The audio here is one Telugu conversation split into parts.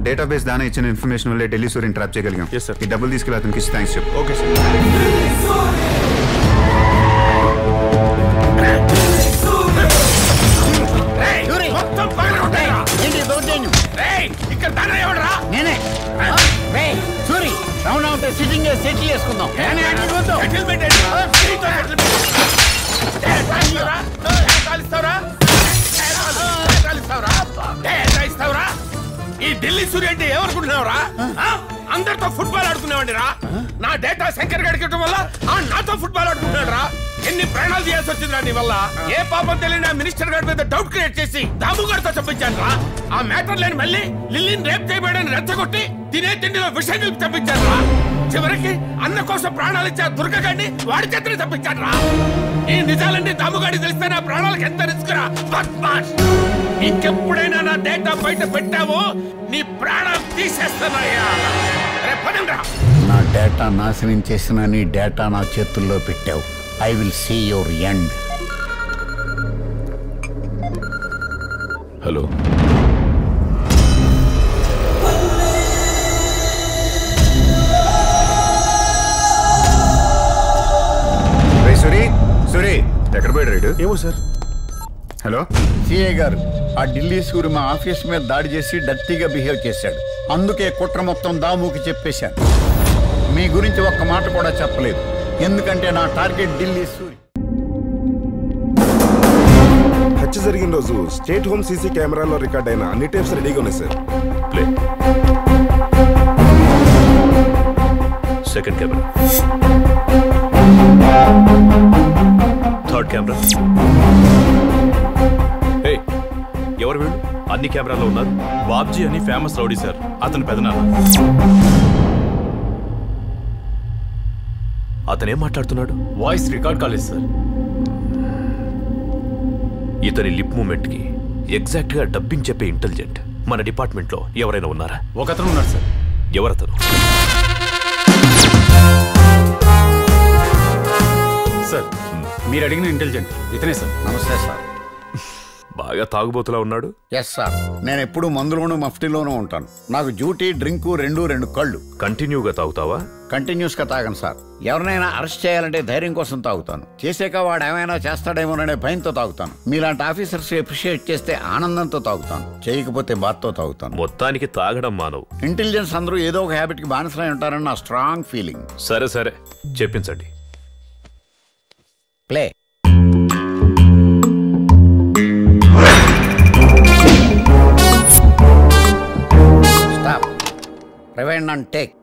డేటాబేస్ దాని ఇచ్చిన ఇన్ఫర్మేషన్ వల్లే ఢిల్లీ సూర్యని ట్రాప్ చేయగలిగాం Yes, sir. ఈ డబ్బులు తీసుకెళ్ళి అతనికి ఇచ్చి థ్యాంక్స్ చెప్పు ఓకే సార్ మొత్తం పగలగొట్టారా? ఏంటి దౌర్జన్యం రేయ్, ఇక్కడ ధన ఎవడరా నేనే రేయ్, Suri round out sitting settle చేసుకుందాం నేనే అటు వద్దు. సెటిల్మెంట్ ఏంటి? నీతో సెటిల్మెంట్. ఏ, తాగిస్తావురా? ఏ, తాగిస్తావురా? ఏ, తాగి- ఏ, తాగిస్తావురా? ఏ, తాగిస్తావురా? ఈ ఢిల్లీ సూర్య అంటే ఏమనుకుంటున్నావురా ఆ? అందరితో ఫుట్బాల్ ఆడుకునేవాడి రా నా డేటా శంకర్ గడికటం వల్ల ఆ నాతో ఫుట్బాల్ ఆడుకుంటున్నాడు రా ఎన్ని ప్రాణాలు తీయాల్సి వచ్చిందిరా నీ వల్ల ఏ పాపం తెలియని ఆ మినిస్టర్ గారి మీద డౌట్ క్రియేట్ చేసి దాము గారితో చెప్పించాను రా ఆ మ్యాటర్ లేని మళ్ళీ లిల్లీని రేప్ చేయబడని రెచ్చగొట్టి తినే తిండిలో విషయం కలిపి చెప్పించాను రా చివరికి అన్న కోసం ప్రాణాలు ఇచ్చే ఆ దుర్గగాడిని వాడి చేతిని చెప్పించాను రా ఈ నిజాలన్నీ దాముగాడి తెలిస్తే నా ప్రాణాలకు ఎంత రిస్క్ రా బద్మాష్ ఇంకెప్పుడైనా నా డేటా బయట పెట్టావో నీ ప్రాణం తీసేస్తానయ్యా రే పదండ్రా నా డేటా నాశనం చేసిన నీ డేటా నా చేతుల్లో పెట్టావు I will see your end hello రే సూరి సూరి ఎక్కడ పోయాడు రైడు ఏమో సార్ హలో సిఐ గారు ఆ ఢిల్లీ సూరి మా ఆఫీస్ మీద దాడి చేసి డర్టీగా బిహేవ్ చేశాడు అందుకే కుట్ర మొత్తం దాముకి చెప్పేశాను మీ గురించి ఒక్క మాట కూడా చెప్పలేదు ఎందుకంటే నా టార్గెట్ ఢిల్లీ సూరి హత్య జరిగిన రోజు స్టేట్ హోమ్ సీసీ కెమెరాలో రికార్డ్ అయిన అన్ని టేప్స్ రెడీగా ఉన్నాయి sir play second camera third camera hey ఎవరు వీళ్ళు అన్ని కెమెరాలో ఉన్నారు బాబ్జీ అని ఫేమస్ రౌడీ సార్ అతని పెదనాన్న అతనేం మాట్లాడుతున్నాడు వాయిస్ రికార్డ్ కాలేదు సార్ ఇతని లిప్ మూమెంట్ కి ఎగ్జాక్ట్ గా డబ్బింగ్ చెప్పే ఇంటెలిజెంట్ మన డిపార్ట్మెంట్ లో ఎవరైనా ఉన్నారా ఒకతను ఉన్నాడు సార్ ఎవరతను సార్ మీరు అడిగిన ఇంటెలిజెంట్ ఇతనే సార్ నమస్తే సార్ బాగా తాగుబోతులా ఉన్నాడు ఎస్ సార్ నేను ఎప్పుడు మందులోను మఫ్టీలోనూ ఉంటాను నాకు డ్యూటీ డ్రింకు రెండు రెండు కళ్ళు కంటిన్యూగా తాగుతావా కంటిన్యూస్ గా తాగను సార్ ఎవరినైనా అరెస్ట్ చేయాలంటే ధైర్యం కోసం తాగుతాను చేసాక వాడు ఏమైనా చేస్తాడేమోననే భయంతో తాగుతాను మీలాంటి ఆఫీసర్స్ అప్రిషియేట్ చేస్తే ఆనందంతో తాగుతాను చేయకపోతే బాత్తో తాగుతాను మొత్తానికి తాగడం మానవు ఇంటెలిజెన్స్ అందరూ ఏదో ఒక హ్యాబిట్ కి బానిసలై ఉంటారని నా స్ట్రాంగ్ ఫీలింగ్ సరే సరే చెప్పించండి play stop rewind and take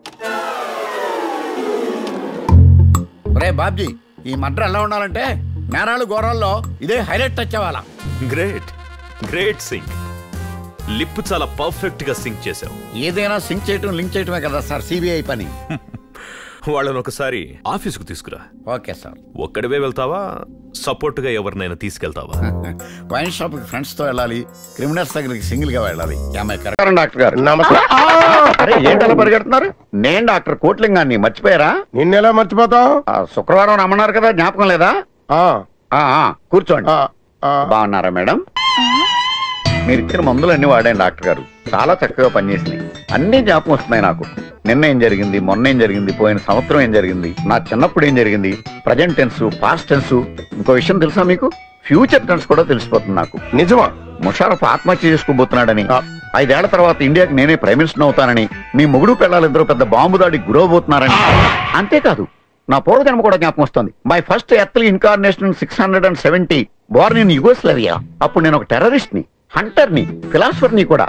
రే బాబ్జీ ఈ మడ్ర ఎలా ఉండాలంటే నేరాలు ఘోరాల్లో ఇదే హైలైట్ టచ్ అవ్వాలా గ్రేట్ గ్రేట్ సింక్ లిప్ చాలా పర్ఫెక్ట్ గా సింక్ చేసావు ఏదైనా సింక్ చేయటం లింక్ చేయటమే కదా సార్ సిబిఐ పని వాళ్ళని ఒకసారి ఆఫీసుకు తీసుకురా ఓకే సార్ ఒక్కడివే వెళ్తావా సపోర్ట్ గా ఎవరినైనా తీసుకెళ్తావా వైన్ షాప్ కి ఫ్రెండ్స్ తో వెళ్ళాలి క్రిమినల్స్ దగ్గరికి సింగిల్ గా వెళ్ళాలి కరెక్ట్ డాక్టర్ గారు నమస్తే అరే ఏంటలా పరిగెడుతున్నారు నేను డాక్టర్ కోట్లింగాన్ని మర్చిపోయారా నిన్నెలా మర్చిపోతావు ఆ, శుక్రవారం రమ్మన్నారు కదా జ్ఞాపకం లేదా ఆ, ఆ, ఆ, కూర్చోండి ఆ, ఆ. బాగున్నారా మేడం మీరు ఇచ్చిన మందులు అన్ని వాడాను డాక్టర్ గారు చాలా చక్కగా పనిచేసినాయి అన్ని జ్ఞాపకం వస్తున్నాయి నాకు నిన్న ఏం జరిగింది మొన్న ఏం జరిగింది పోయిన సంవత్సరం ఏం జరిగింది నా చిన్నప్పుడు ఏం జరిగింది ప్రజెంట్ టెన్స్ పాస్ట్ టెన్స్ ఇంకో విషయం తెలుసా మీకు ఫ్యూచర్ టెన్స్ కూడా తెలిసిపోతుంది నాకు నిజమా ముషారఫ్ ఆత్మహత్య చేసుకోబోతున్నాడని ఆ. ఐదేళ్ల తర్వాత ఇండియాకి నేనే ప్రైమ్ మినిస్టర్ అవుతానని మీ మొగుడు పిల్లలిద్దరూ పెద్ద బాంబు దాడికి గురవబోతున్నారని అంతేకాదు నా పూర్వజన్మ కూడా జ్ఞాపకం వస్తుంది my first earthly incarnation six hundred and seventy born in Yugoslavia అప్పుడు నేను ఒక టెర్రరిస్ట్ ని హంటర్ ని ఫిలాసఫర్ ని కూడా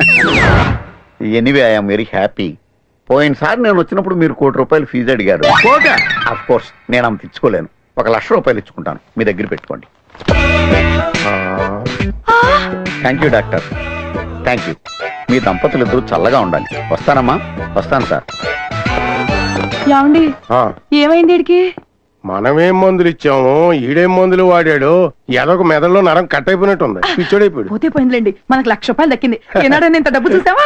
ఎనీవే ఐఎమ్ వెరీ హ్యాపీ పోయినసారి నేను వచ్చినప్పుడు మీరు కోటి రూపాయలు ఫీజు అడిగారు ఆఫ్ కోర్స్ నేను ఆమె తెచ్చుకోలేను ఒక లక్ష రూపాయలు ఇచ్చుకుంటాను మీ దగ్గర పెట్టుకోండి thank you doctor thank you మీ దంపతులు ఇద్దరు చల్లగా ఉండాలి వస్తానమ్మా వస్తాను సార్ ఏమండి ఆ, ఏమైంది వీడికి మనమేం మందులు ఇచ్చాము ఈడేం మందులు వాడాడు ఎదొక మెదడులో నరం కట్ అయిపోయినట్టుంది పిచ్చోడైపోయాడు పోతే పోయిందిలేండి మనకు లక్ష రూపాయలు దక్కింది ఏనాడని ఇంత డబ్బు చూసావా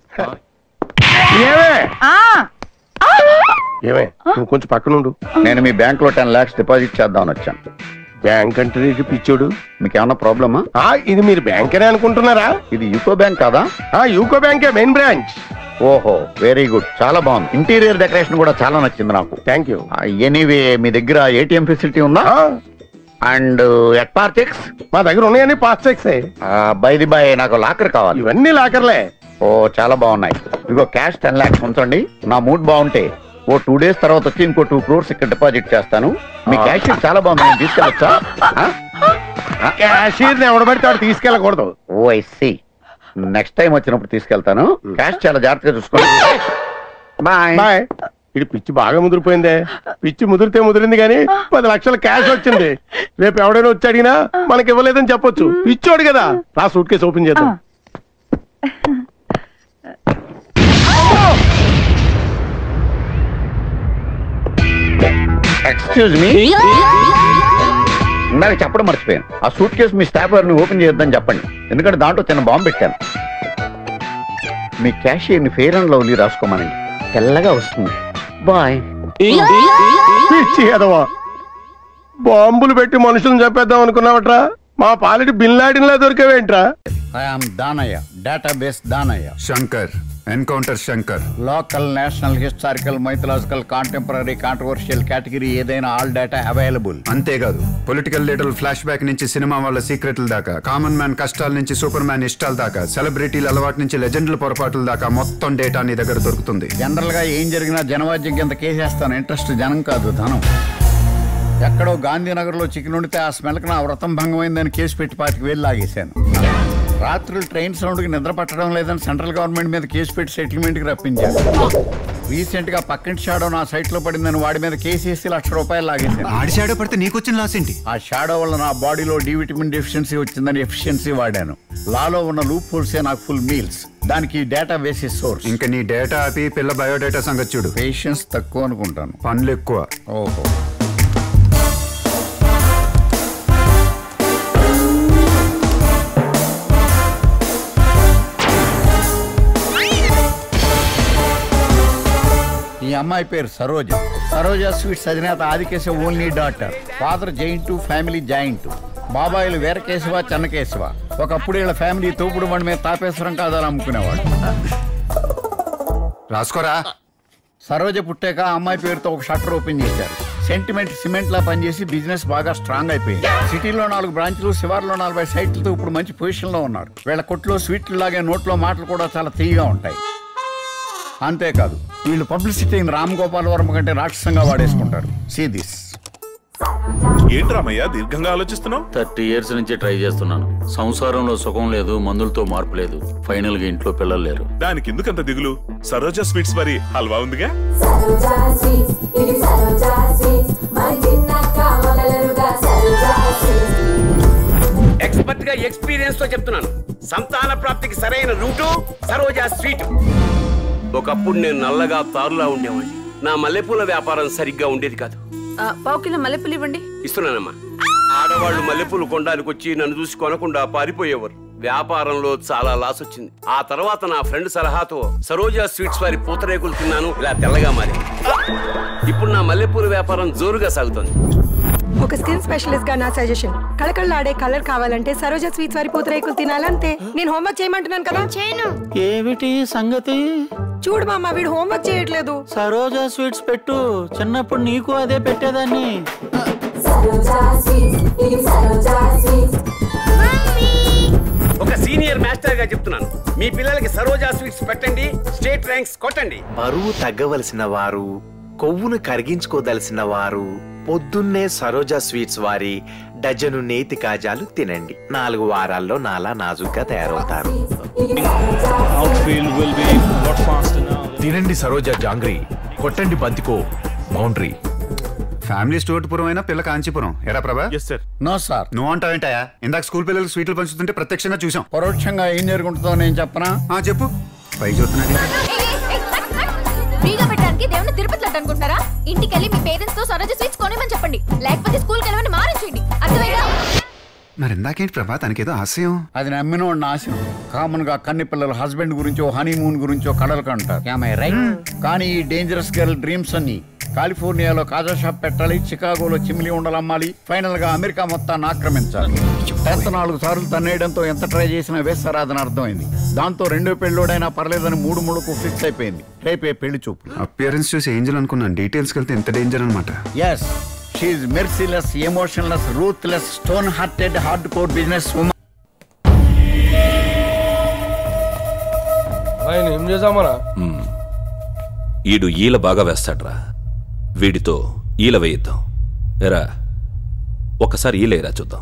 ఏమే ఆ ఏమే నువ్వు కొంచెం పక్కనుండు నేను మీ బ్యాంక్ లో టెన్ లాక్స్ డిపాజిట్ చేద్దామని వచ్చాను బ్యాంక్ అంటే నీకు పిచ్చోడు మీకు ఏమన్నా ప్రాబ్లమా ఆ ఇది మీరు బ్యాంక్ అని అనుకుంటున్నారా ఇది యూకో బ్యాంక్ కాదా ఆ యూకో బ్యాంకే మెయిన్ బ్రాంచ్ ఓహో వెరీ గుడ్ చాలా బాగుంది ఇంటీరియర్ డెకరేషన్ కూడా చాలా నచ్చింది నాకు థ్యాంక్ యూ ఎనీవే మీ దగ్గర ఏటీఎం ఫెసిలిటీ ఉందా అండ్ ఎట్ పార్టిక్స్ మా దగ్గర ఉన్నాయని pass cheques by the by నాకు లాకర్ కావాలి ఇవన్నీ లాకర్లే ఓ చాలా బాగున్నాయి ఇదిగో క్యాష్ టెన్ లాక్స్ ఉంచండి నా మూడ్ బాగుంటే ఓ టూ డేస్ తర్వాత వచ్చి ఇంకో టూ క్రోర్స్ ఇక్కడ డిపాజిట్ చేస్తాను మీ క్యాష్ షీట్ చాలా బాగుంది నేను తీసుకెళ్ళొచ్చా క్యాషియర్ ఎవడబడితే వాడు తీసుకెళ్ళకూడదు oh I see next time వచ్చినప్పుడు తీసుకెళ్తాను క్యాష్ చాలా జాగ్రత్తగా చూసుకోండి బాయ్ బాయ్ ఇది పిచ్చి బాగా ముదిరిపోయిందే పిచ్చి ముదిరితే ముదిరింది కానీ పది లక్షల క్యాష్ వచ్చింది రేపు ఎవడైనా వచ్చి అడిగినా మనకి ఇవ్వలేదని చెప్పొచ్చు పిచ్చోడు కదా రా సూట్ కేసు ఓపెన్ చేద్దాం ఎక్స్క్యూజ్ మీ ఇందాక చెప్పడం మర్చిపోయాను ఆ సూట్ కేసు మీ స్టాఫ్ ని ఓపెన్ చేయొద్దని చెప్పండి ఎందుకంటే దాంట్లో చిన్న బాంబు పెట్టాను మీ క్యాషియర్ని ఫెయిర్ అండ్ లవ్లీ రాసుకోమనండి తెల్లగా వస్తుంది బాయ్ పిచ్చి ఎదవా బాంబులు పెట్టి మనుషులను చెప్పేద్దాం అనుకున్నావట్రా మా పాలిటి బిల్లాడిన్లా దొరికేవేంట్రా I'm Danayya database Danayya Shankar encounter Shankar local national historical mythological contemporary controversial category ఏదైనా ఆల్ డేటా అవైలబుల్ అంతేకాదు పొలిటికల్ లీడర్ ఫ్లాష్ బ్యాక్ నుంచి సినిమా వాళ్ళ సీక్రెట్ల దాకా కామన్ మ్యాన్ కష్టాల నుంచి సూపర్ మ్యాన్ ఇష్టాల దాకా సెలబ్రిటీల అలవాటు నుంచి లెజెండ్ల పొరపాట్ల దాకా మొత్తం డేటా నీ దగ్గర దొరుకుతుంది జనరల్ గా ఏం జరిగినా జనవాద్యం కింద కేసేస్తాను ఇంట్రెస్ట్ జనం కాదు ధనం ఎక్కడో గాంధీనగర్లో చికెన్ వండితే ఆ స్మెల్కి నా వ్రతం భంగమైందని కేసు పెట్టి పాతికి వేలు లాగేశాను రాత్రులు ట్రైన్ సౌండ్కి నిద్ర పట్టడం లేదని సెంట్రల్ గవర్నమెంట్ మీద కేసు పెట్టి సెటిల్మెంట్కి రప్పించాను రీసెంట్ గా పక్కింటి షాడో నా సైట్ లో పడిందని వాడి మీద కేసు వేసి లక్ష రూపాయలు లాగేశాను ఆడి షాడో పడితే నీకొచ్చిన లాస్ ఏంటి ఆ షాడో వల్ల నా బాడీలో డి విటమిన్ డెఫిషియన్సీ వచ్చిందని ఎఫిషియన్సీ వాడాను లాలో ఉన్న లూప్ హోల్సే నాకు ఫుల్ మీల్స్ దానికి డేటా బేసిస్ సోర్స్ ఇంకా నీ డేటా ఆపి పిల్ల బయోడేటా సంగతి చూడు పేషెన్స్ తక్కువ అనుకుంటాను పనులు ఎక్కువ ఓహో ఈ అమ్మాయి పేరు సరోజ సరోజ స్వీట్స్ అధినేత Adikeshava only daughter father giant family joint బాబాయిలు వీరకేశవ చెన్నకేశవ ఒకప్పుడు వీళ్ళ ఫ్యామిలీ తోపుడు బండి మీద తాపేశ్వరం కాదాలు అమ్ముకునేవాడు రాసుకోరా సరోజ పుట్టాక ఆ అమ్మాయి పేరుతో ఒక షట్టర్ ఓపెన్ చేశారు సెంటిమెంట్ సిమెంట్ లా పనిచేసి బిజినెస్ బాగా స్ట్రాంగ్ అయిపోయింది సిటీలో నాలుగు బ్రాంచ్లు శివార్లో నలభై సైట్లతో ఇప్పుడు మంచి పొజిషన్ లో ఉన్నారు వీళ్ళ కొట్లో స్వీట్లు లాగే నోట్లో మాటలు కూడా చాలా తీయగా ఉంటాయి అంతేకాదు వీళ్ళు పబ్లిసిటీని రామ్ గోపాల్ వర్మ కంటే రాక్షసంగా వాడేసుకుంటారు సీ దిస్ ఏంటి రామయ్య దీర్ఘంగా ఆలోచిస్తున్నావు థర్టీ ఇయర్స్ నుంచి ట్రై చేస్తున్నాను సంసారంలో సుఖం లేదు మందులతో మార్పు లేదు ఫైనల్ గా ఇంట్లో పిల్లలు లేరు దానికి ఎందుకంత దిగులు సరోజా స్వీట్స్ మరి హల్వా ఉందిగా ఎక్స్పర్ట్ గా ఎక్స్పీరియన్స్ తో చెప్తున్నాను సంతాన ప్రాప్తికి సరైన రూటు సరోజా స్వీట్ ఒకప్పుడు నేను నల్లగా తారులా ఉండేవాడిని నా మల్లెపూల వ్యాపారం సరిగ్గా ఉండేది కాదు పావు కిలో మల్లెపూలు ఇవ్వండి ఇస్తున్నానమ్మా ఆడవాళ్ళు మల్లెపూలు కొనడానికి వచ్చి నన్ను చూసి కొనకుండా పారిపోయేవారు వ్యాపారంలో చాలా లాస్ వచ్చింది ఆ తర్వాత నా ఫ్రెండ్ సలహాతో సరోజా స్వీట్స్ వారి పూతరేకులు తిన్నాను ఇలా తెల్లగా మారి ఇప్పుడు నా మల్లెపూల వ్యాపారం జోరుగా సాగుతోంది ఒక స్కిన్ స్పెషలిస్ట్ గా నా సజెషన్ కళకళలాడే కలర్ కావాలంటే సరోజ స్వీట్స్ వారి పూతరేకులు తినాలంతే నేను హోంవర్క్ చేయమంటున్నాను కదా చేయను ఏమిటి సంగతి చూడు మామ వీడు హోంవర్క్ చేయట్లేదు సరోజా స్వీట్స్ పెట్టు చిన్నప్పుడు నీకు అదే పెట్టేదాన్ని ఒక సీనియర్ మాస్టర్ గా చెప్తున్నాను మీ పిల్లలకి సరోజా స్వీట్స్ పెట్టండి స్టేట్ ర్యాంక్స్ కొట్టండి బరువు తగ్గవలసిన వారు కొవ్వును కరిగించుకోదలసిన వారు పొద్దున్నే సరోజా స్వీట్స్ వారి డజను నేతి కాజాలు తినండి నాలుగు వారాల్లో నాలా నాజుగ్గా తయారవుతారు తినండి సరోజా జాంగ్రీ కొట్టండి బంతికో బౌండరీ ఫ్యామిలీ స్టోర్పురం అయినా పిల్ల కాంచీపురం ఎరా ప్రభా ఎస్ సార్ నో సార్ నువ్వు అంటావేంటాయా ఇందాక స్కూల్ పిల్లలకు స్వీట్లు పంచుతుంటే ప్రత్యక్షంగా చూసాం పరోక్షంగా ఏం జరుగుతుందో నేను చెప్పనా ఆ చెప్పు పై చూస్తున్నాడు ఫ్రీగా పెట్టడానికి దేవుని తిరుపతి లడ్డు అనుకుంటారా ఇంటికి వెళ్ళి మీ పేరెంట్స్ తో సరోజ స్వీట్స్ కొనేమని చెప్పండి లేకపోతే స్కూల్కి వెళ్ళమని మారించండి అర్థమైందా మరి ఇందాకేంటి ప్రభా తనకేదో ఆశయం అది నమ్మిన వాడిని ఆశయం కామన్ గా కన్ని పిల్లల హస్బెండ్ గురించో హనీమూన్ గురించో కడలు కంటారు రైట్ కానీ ఈ డేంజరస్ గర్ల్ డ్రీమ్స్ అన్ని కాలిఫోర్నియాలో కాజా షాప్ పెట్టాలి చికాగోలో చిమ్లీ ఉండలు అమ్మాలి ఫైనల్ గా అమెరికా మొత్తాన్ని ఆక్రమించాలి టెన్త్ నాలుగు సార్లు తన్నేయడంతో ఎంత ట్రై చేసినా వేస్తారాదని అర్థమైంది దాంతో రెండో పెళ్ళోడైనా పర్లేదని మూడు మూడుకు ఫిక్స్ అయిపోయింది రేపే పెళ్లి చూపు అపియరెన్స్ చూసి ఏంజల్ అనుకున్నాను డీటెయిల్స్కి వెళ్తే ఎంత డేంజర్ అనమాట yes she merciless emotionless ruthless stone hearted hard core business women ఆయన ఏం చేద్దామరా మ్మ్. ఈడు ఈల బాగా వేస్తాడ్రా వీడితో ఈల వేయిద్దాం ఎరా ఒక్కసారి ఈలేరా చూద్దాం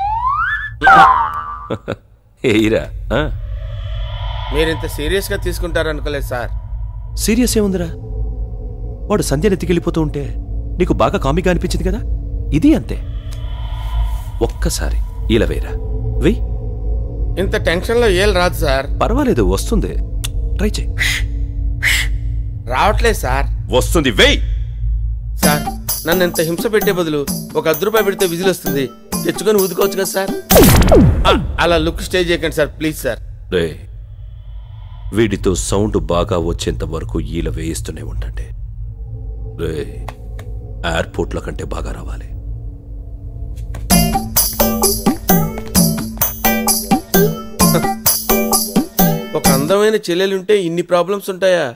ఏయిరా ఆ? మీరు ఇంత సీరియస్ గా తీసుకుంటారనుకోలేదు సార్ సీరియస్ ఏముందిరా వాడు సంధ్యని ఎత్తికెళ్ళిపోతూ ఉంటే నీకు బాగా కామిగా అనిపించింది కదా ఇది అంతే ఒక్కసారి ఈల వేయరా వెయ్యి ఇంత టెన్షన్ లో ఏం రాదు సార్ పర్వాలేదు వస్తుంది ట్రై చేయి రావట్లేదు సార్ వస్తుంది వెయ్యి సార్ నన్ను ఇంత హింస పెట్టే బదులు ఒక అర్ధ రూపాయి పెడితే విజిల్ వస్తుంది తెచ్చుకొని ఊదుకోవచ్చు కదా సార్ ఆ, అలా లుక్ స్టే చేయకండి సార్ ప్లీజ్ సార్ రే వీడితో సౌండ్ బాగా వచ్చేంత వరకు ఈల వేయిస్తూనే ఉండండి రే ఎయిర్పోర్ట్ల కంటే బాగా రావాలి ఒక అందమైన చెల్లెలుంటే ఇన్ని ప్రాబ్లమ్స్ ఉంటాయా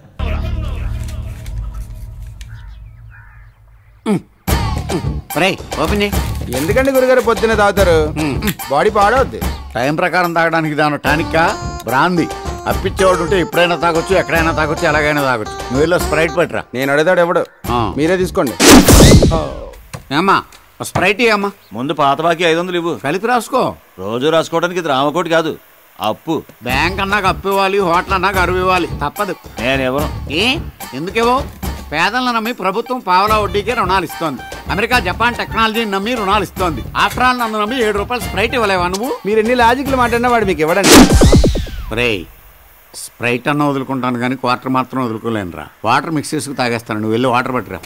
ఓపెన్ ఎందుకండి గురుగారు పొద్దున్న తాగుతారు బాడీ పాడవద్ది టైం ప్రకారం తాగడానికి దాని టానిక్కా బ్రాంది అప్పించేవాడు ఉంటే ఎప్పుడైనా తాగొచ్చు ఎక్కడైనా తాగొచ్చు ఎలాగైనా తాగొచ్చు నువ్వు వెళ్ళి స్ప్రైట్ పట్టురా నేను అడుగుతాడు ఎవడు మీరే తీసుకోండి ఏమ్మా ఓ స్ప్రైట్ అమ్మా ముందు పాత బాకీ ఐదు వందలు ఇవ్వు కలిపి రాసుకో రోజు రాసుకోవడానికి ఇది రామకోటి కాదు అప్పు బ్యాంక్ అన్నాక అప్పు ఇవ్వాలి హోటల్ అన్నాక అరువు ఇవ్వాలి తప్పదు నేనెవరు ఏ ఎందుకేవో పేదలను నమ్మి ప్రభుత్వం పావలా వడ్డీకే రుణాలు ఇస్తోంది అమెరికా జపాన్ టెక్నాలజీని నమ్మి రుణాలు ఇస్తోంది ఆఫ్టర్ ఆల్ నన్ను నమ్మి ఏడు రూపాయలు స్ప్రైట్ ఇవ్వలేవా నువ్వు మీరు ఎన్ని లాజిక్లు మాట్లాడినా వాడు మీకు ఇవ్వడండి రే స్ప్రైట్ అన్న వదులుకుంటాను కానీ క్వార్టర్ మాత్రం వదులుకోలేను రా వాటర్ మిక్స్ చేసుకు తాగేస్తాను నువ్వు వెళ్ళి వాటర్ పట్టురా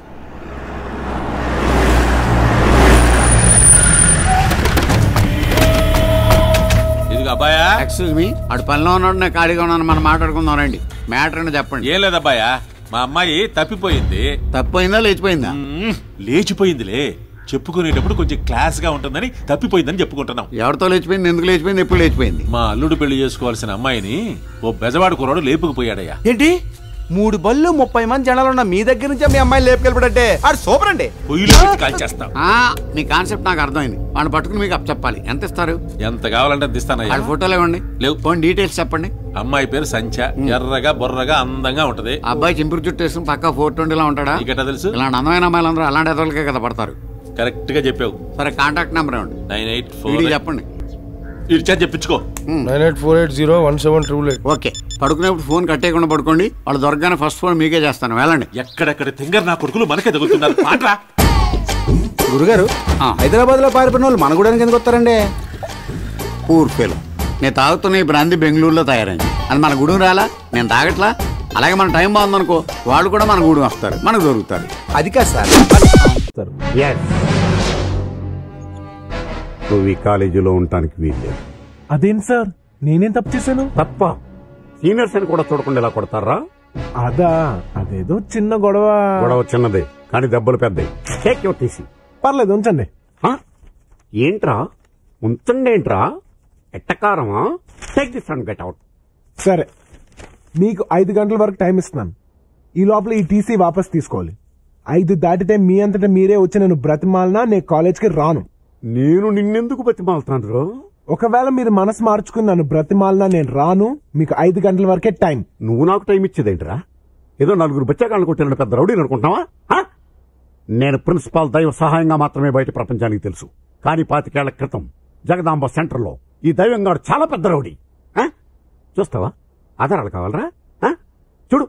ఇదిగో అబ్బాయా ఎక్స్క్యూజ్ మీ అటు పనిలో ఉన్నాడు నేను ఖాళీగా ఉన్నాను మనం మాట్లాడుకుందాం రండి మ్యాటర్ అని చెప్పండి ఏం లేదబ్బాయా మా అమ్మాయి తప్పిపోయింది తప్పిపోయిందా లేచిపోయిందా లేచిపోయిందిలే చెప్పుకునేటప్పుడు కొంచెం క్లాస్ గా ఉంటుందని తప్పిపోయిందని చెప్పుకుంటున్నాం ఎవరితో లేచిపోయింది ఎందుకు లేచిపోయింది ఎప్పుడు లేచిపోయింది మా అల్లుడు పెళ్లి చేసుకోవాల్సిన అమ్మాయిని ఓ బెజవాడు కుర్రాడు లేపుకుపోయాడయ్యా ఏంటి మూడు బళ్ళు ముప్పై మంది జనాలు ఉన్న మీ దగ్గర నుంచే మీ అమ్మాయి లేపుకెళ్ళిపడంటే ఆడు సూపర్ అండి పొయ్యిలో పెట్టి కాల్చేస్తాం ఆ, మీ కాన్సెప్ట్ నాకు అర్థమైంది వాడిని పట్టుకుని మీకు అప్ చెప్పాలి ఎంత ఇస్తారు ఎంత కావాలంటే అంత ఇస్తానయ్యా వాడి ఫోటోలు ఇవ్వండి లేవు పోనీ డీటెయిల్స్ చెప్పండి అమ్మాయి పేరు సంచ ఎర్రగా బొర్రగా అందంగా ఉంటది ఆ అబ్బాయి చింపురు చుట్టూ వేసుకుని పక్క ఫోర్ ట్వంటీలా ఉంటాడా నీకెట్టా తెలుసు ఇలాంటి అందమైన అమ్మాయిలందరూ అలాంటి ఎదలకే కదా పడతారు కరెక్ట్ గా చెప్పావు సరే కాంటాక్ట్ నెంబర్ ఇవ్వండి నైన్ ఎయిట్ వీడికి ఫోర్ చెప్పండి ఇచ్చా చెప్పించుకో nine eight four eight zero one seven triple eight okay పడుకునేప్పుడు ఫోన్ కట్టేయకుండా పడుకోండి వాళ్ళు దొరకగానే ఫస్ట్ ఫోన్ మీకే చేస్తాను వెళ్ళండి ఎక్కడెక్కడ తింగర్ నా కొడుకులు మనకే తగులుతున్నారు మాట్రా గురుగారు హైదరాబాద్ లో పారిపోయిన వాళ్ళు మన కూడా ఎందుకు వస్తారండి పూర్ ఫెలో నేను తాగుతున్న ఈ బ్రాంతి బెంగళూరులో తయారైంది అది మన గుడి రాలా నేను తాగట్లా అలాగే మన టైం బాగుందనుకో వాళ్ళు కూడా మన గూడు వస్తారు మనకు దొరుకుతారు అది కాదు సార్ నువ్వు ఈ కాలేజీలో ఉండటానికి వీల్లేదు అదేం సార్ నేనేం తప్పు చేశాను తప్ప సీనియర్స్ అని కూడా చూడకుండా ఇలా కొడతారా అదా అదేదో చిన్న గొడవ గొడవ చిన్నదే కానీ దెబ్బలు పెద్దవి టేక్ యువర్ టీసీ పర్లేదు ఉంచండి ఏంట్రా ఉంచండి ఏంట్రా ఎట్టకారమా take this and get out సరే మీకు ఐదు గంటల వరకు టైం ఇస్తున్నాను ఈ లోపల ఈ టీసీ వాపస్ తీసుకోవాలి ఐదు దాటితే మీ అంతటా మీరే వచ్చి నేను బ్రతిమాలనా నేను కాలేజ్కి రాను నేను నిన్నెందుకు బతిమాలుతాను ఒకవేళ మీరు మనసు మార్చుకుని నన్ను బ్రతిమాలనా నేను రాను మీకు ఐదు గంటల వరకే టైం నువ్వు నాకు టైం ఇచ్చేదేంట్రా ఏదో నలుగురు బచ్చాకాలను కొట్టిన పెద్ద రౌడీ అనుకుంటున్నావా హా? నేను ప్రిన్సిపాల్ దైవ సహాయంగా మాత్రమే బయట ప్రపంచానికి తెలుసు కానీ పాతికేళ్ల క్రితం జగదాంబ సెంటర్లో ఈ దైవంగాడు చాలా పెద్ద రౌడీ హా? చూస్తావా ఆధారాలు కావాలరా హా? చూడు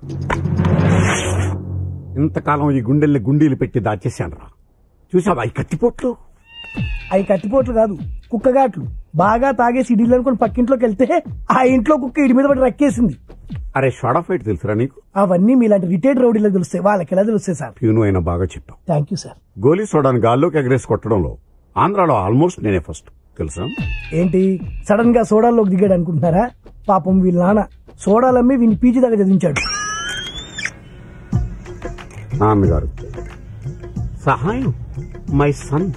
ఇంతకాలం ఈ గుండెల్ని గుండీలు పెట్టి దాచేశానురా చూసావా ఈ కత్తిపోట్లు అవి కత్తిపోట్లు కాదు కుక్కగాట్లు బాగా తాగేసి ఇడిలు అనుకుని పక్కింట్లోకి వెళ్తే ఆ ఇంట్లో కుక్క ఇడి మీద పడి రక్కేసింది అరే షార్ట్ ఆఫ్ ఫైట్ తెలుసురా నీకు అవన్నీ మీలాంటి రిటైర్డ్ రౌడీలకు తెలుస్తాయి వాళ్ళకి ఎలా తెలుస్తాయి సార్ ప్యూను అయినా బాగా చెప్పావు థ్యాంక్ యూ సార్ గోలీ సోడాను గాల్లోకి ఎగరేసి కొట్టడంలో ఆంధ్రాలో ఆల్మోస్ట్ నేనే ఫస్ట్ తెలుసా ఏంటి సడన్ గా సోడాల్లోకి దిగాడు అనుకుంటున్నారా పాపం వీళ్ళ నాన్న సోడాలమ్మి వీని పీజీ దగ్గర చదివించాడు నాన్నగారు సహాయం మై సన్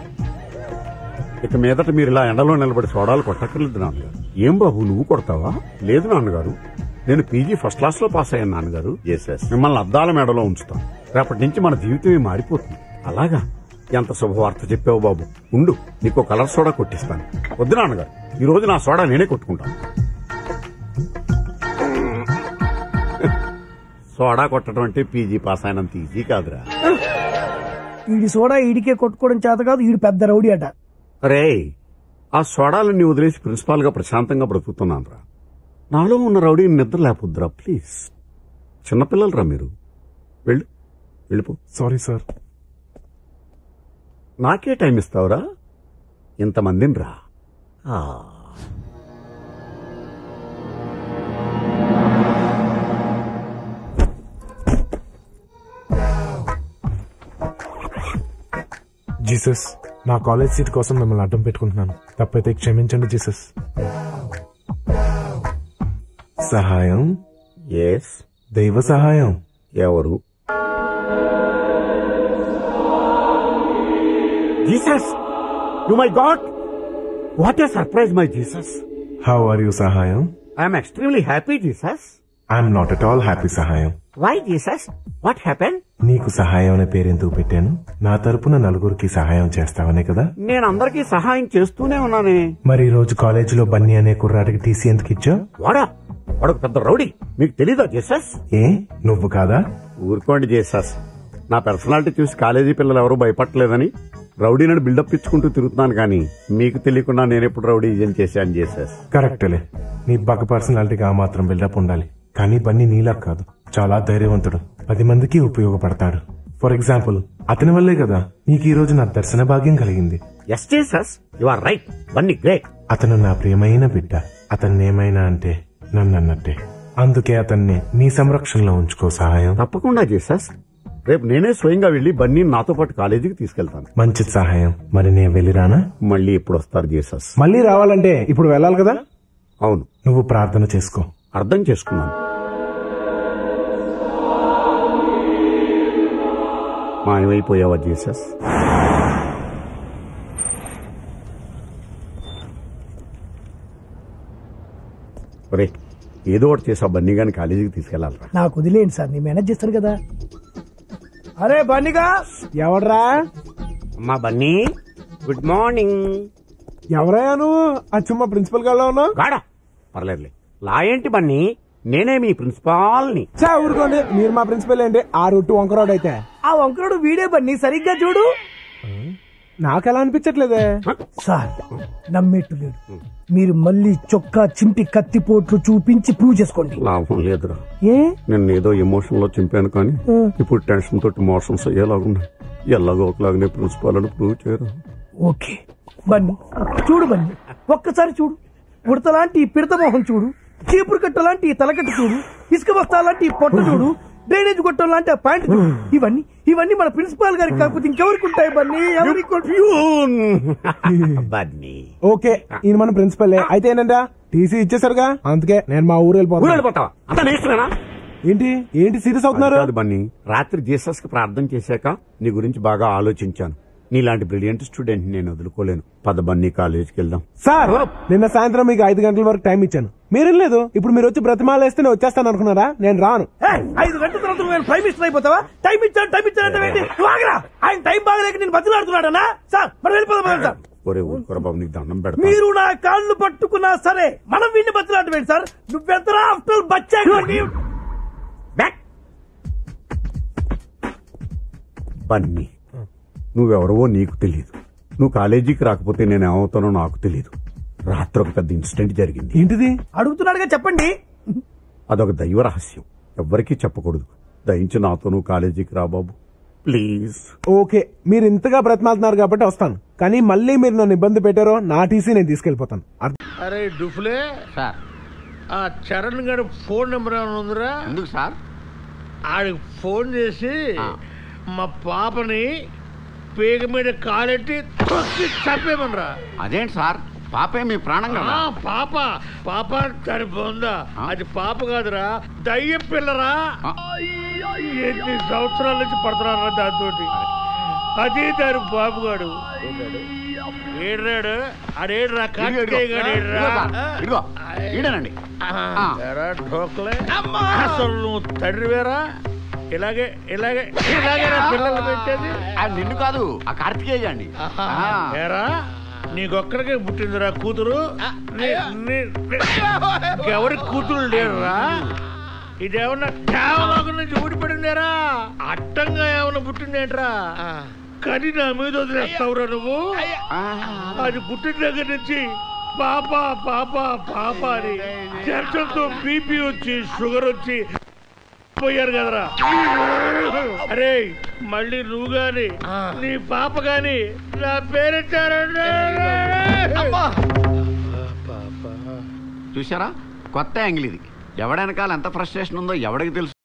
ఇక మీదట మీరు ఇలా ఎండలో నిలబడి సోడాలు కొట్టక్కర్లేదు నాన్నగారు ఏం బాబు నువ్వు కొడతావా లేదు నాన్నగారు నేను పీజీ ఫస్ట్ క్లాస్ లో పాస్ అయ్యాను నాన్నగారు మిమ్మల్ని అద్దాల మేడలో ఉంచుతాను రేపటి నుంచి మన జీవితమే మారిపోతుంది అలాగా ఎంత శుభవార్త చెప్పావు బాబు ఉండు నీకు కలర్ సోడా కొట్టిస్తాను వద్దు నాన్నగారు ఈ రోజు నా సోడా నేనే కొట్టుకుంటాను సోడా కొట్టడం అంటే పీజీ పాస్ అయినంత ఈజీ కాదురా ఈడి సోడా ఈడికే కొట్టుకోవడం చేత కాదు ఈడు పెద్ద రౌడీ అట రే ఆ సోడాలన్నీ వదిలేసి ప్రిన్సిపాల్ గా ప్రశాంతంగా బ్రతుకుతున్నాను రా నాలో ఉన్న రౌడీని నిద్ర లేపొద్దురా ప్లీజ్ చిన్నపిల్లలరా మీరు వెళ్ళు వెళ్ళిపో సారీ సార్ నాకే టైం ఇస్తావురా ఇంతమందిని రా ఆ. జీసస్ నా కాలేజ్ సీట్ కోసం మిమ్మల్ని అడ్డం పెట్టుకుంటున్నాను తప్పైతే క్షమించండి జీసస్ సహాయం ఎస్ దైవ సహాయం ఎవరు Jesus you my God what a surprise my Jesus how are you సహాయం I'm extremely happy Jesus I'm not at all happy సహాయం వై జీసస్ వాట్ హ్యాపెన్ నీకు సహాయం అనే పేరెందుకు పెట్టాను నా తరపున నలుగురికి సహాయం చేస్తావనే కదా నేను అందరికీ సహాయం చేస్తూనే ఉన్నానే మరి ఈ రోజు కాలేజీలో బన్నీ అనే కుర్రాడికి టీసీ ఎందుకు ఇచ్చావు వాడా వాడు ఒక పెద్ద రౌడీ మీకు తెలీదా జీసస్ ఏ నువ్వు కాదా ఊరుకోండి జీసస్ నా పర్సనాలిటీ చూసి కాలేజీ పిల్లలు ఎవరూ భయపడలేదని రౌడీనని బిల్డప్ ఇచ్చుకుంటూ తిరుగుతున్నాను కానీ మీకు తెలియకుండా నేను ఎప్పుడు రౌడీ ఏం చేశాను జీసస్ కరెక్టలే నీ బగ్గ పర్సనాలిటీకి ఆ మాత్రం బిల్డప్ ఉండాలి కానీ బన్నీ నీలా కాదు చాలా ధైర్యవంతుడు పది మందికి ఉపయోగపడతాడు ఫర్ ఎగ్జాంపుల్ అతని వల్లే కదా నీకు ఈ రోజు నా దర్శన భాగ్యం కలిగింది yes Jesus you are right Bunny great అతను నా ప్రియమైన బిడ్డ అతన్ని ఏమైనా అంటే నన్ను అన్నట్టే అందుకే అతన్ని నీ సంరక్షణలో ఉంచుకో సహాయం తప్పకుండా జీసస్ రేపు నేనే స్వయంగా వెళ్లి బన్నీ నాతో పాటు కాలేజీకి తీసుకెళ్తాను మంచి సహాయం మరి నేను వెళ్ళిరానా మళ్ళీ ఇప్పుడు వస్తారు జీసస్ మళ్ళీ రావాలంటే ఇప్పుడు వెళ్ళాలి కదా అవును నువ్వు ప్రార్థన చేసుకో అర్థం చేసుకున్నాను మాయమైపోయావా జీసస్ ఒరే ఏదో ఒకటి చేసా బన్నీ గాని కాలేజీకి తీసుకెళ్లాలరా నాకు వదిలేయండి సార్ నేను మేనేజ్ చేస్తాను కదా అరే బన్నిగా ఎవడ్రా అమ్మా బన్నీ గుడ్ మార్నింగ్ ఎవరయ్యా నువ్వు అచ్చుమ్మ ప్రిన్సిపల్ గా ఉన్నావు గాడా పర్లేదులే లా ఏంటి బన్నీ నేనే మీ ప్రిన్సిపాల్ని చా ఊరుకోండి మీరు మా ప్రిన్సిపల్ ఏంటి ఆ రొట్టు వంకరోడ్ అయితే ఆ వంకరుడు వీడే బన్ని సరిగ్గా చూడు నాకెలా అనిపించట్లేదే సార్ నమ్మేట్టు లేడు మీరు మళ్ళీ చొక్కా చింపి కత్తిపోట్లు చూపించి ప్రూవ్ చేసుకోండి లాభం లేదురా ఏ నిన్న ఏదో ఎమోషన్ లో చింపాను కానీ ఇప్పుడు టెన్షన్ తోటి మోషన్స్ అయ్యేలాగున్నాయి ఎలాగో ఒకలాగానే ప్రిన్సిపాల్ అని ప్రూవ్ చేయరు ఓకే బన్ని చూడు బన్ని ఒక్కసారి చూడు ఉడత లాంటి ఈ పిడత మొహం చూడు చీపురు కట్ట లాంటి ఈ తలకట్ట చూడు ఇసుక బస్తా లాంటి ఈ పొట్ట చూడు డ్రైనేజ్ గొట్టం లాంటి ఆ ప్యాంట్ చూడు ఇవన్నీ ఇవన్నీ మన ప్రిన్సిపాల్ గారికి కాకపోతే ఇంకెవరికి ఉంటాయి బన్నీ ఎవరికి బన్నీ ఓకే ఈయన మన ప్రిన్సిపల్ అయితే ఏంటంటే టీసీ ఇచ్చేసారుగా అందుకే నేను మా ఊరు ఊరు వెళ్ళిపోతాను వెళ్ళిపోతావా అంతా నేర్చుకున్నా ఏంటి ఏంటి సీరియస్ అవుతున్నారు కాదు బన్నీ రాత్రి జీసస్ కి ప్రార్థన చేశాక నీ గురించి బాగా ఆలోచించాను నీలాంటి బ్రిలియంట్ స్టూడెంట్ నేను వదులుకోలేను పద బన్నీ కాలేజీకి వెళ్దాం సార్ నిన్న సాయంత్రం మీకు ఐదు గంటల వరకు టైం ఇచ్చాను మీరేం లేదు ఇప్పుడు మీరు వచ్చి బ్రతిమాలేస్తే నేను వచ్చేస్తాను అనుకున్నారా నేను రాను ఏయ్, ఐదు గంటల తర్వాత నువ్వు ప్రైమ్ మినిస్టర్ అయిపోతావా టైం ఇచ్చాను టైం ఇచ్చాను అంటే ఏంటి? నువ్వు ఆగరా ఆయన టైం బాగలేక నేను బతిలాడుతున్నాడనా సార్ మనం వెళ్ళిపోదాం పదండి సార్ ఒరే ఊరుకోరా బాబు నీకు దండం పెడతా మీరు నా కాళ్ళు పట్టుకున్నా సరే మనం వీడిని బతిలాడటం సార్ నువ్వెంతరా ఆఫ్టర్ బచ్చా బన్నీ నువ్వెవరవో నీకు తెలియదు నువ్వు కాలేజీకి రాకపోతే నేను ఏమవుతానో నాకు తెలియదు రాత్రి ఒక పెద్ద ఇన్సిడెంట్ జరిగింది ఏంటిది అడుగుతున్నాడుగా చెప్పండి అదొక దైవ రహస్యం ఎవ్వరికీ చెప్పకూడదు దయించి నాతో నువ్వు కాలేజీకి రా బాబు ప్లీజ్ ఓకే మీరు ఇంతగా బ్రతిమాలుతున్నారు కాబట్టి వస్తాను కానీ మళ్ళీ మీరు నన్ను ఇబ్బంది పెట్టారో నా టీసీ నేను తీసుకెళ్లిపోతాను అర్థం- అరే డుఫ్లే సార్ ఆ చరణ్ గారి ఫోన్ నెంబర్ ఏమైనా ఉందిరా ఎందుకు సార్ ఆడికి ఫోన్ చేసి మా పాపని పేగ మీద కాలెట్టి తొక్కి చంపేమనరా అదేంటి సార్ పాపే మీ ప్రాణం కదా ఆ, పాప పాప చనిపోందా అది పాప కాదురా దయ్యం పిల్లరా ఎన్ని సంవత్సరాల నుంచి పడుతున్నారా దాంతో అదే దాని బాబుగాడు ఏడ్రాడు ఆడేడ్రా కార్తికేయ గాడు ఏడ్రా ఇదిగో ఈడనండి ఎరా ఢోక్లే అసలు నువ్వు తండ్రివేరా ఇలాగే ఇలాగే ఇలాగే పిల్లలు పెట్టేది నిన్ను కాదు ఆ కార్తికేయ అండి ఏరా నీకొక్కడికే పుట్టిందిరా కూతురు నీ- నీ- నీ- ఎవరి కూతురు లేరురా ఇదేమన్నా కేవలం నుంచి ఊడిపడిందేరా అట్టంగా ఏమన్నా పుట్టిందేంట్రా కానీ నా మీద వదిలేస్తావురా నువ్వు అది పుట్టిన దగ్గర నుంచి పాప పాప పాప అని టెన్షన్తో బీపీ వచ్చి షుగర్ వచ్చి పోయారు కదరా అరే మళ్ళీ నువ్వు గాని నీ పాప గాని నా పేరెట్టారంటే చూసారా కొత్త యాంగిల్ ఇది ఎవడెనకాల ఎంత ఫ్రస్ట్రేషన్ ఉందో ఎవడికి తెలుసు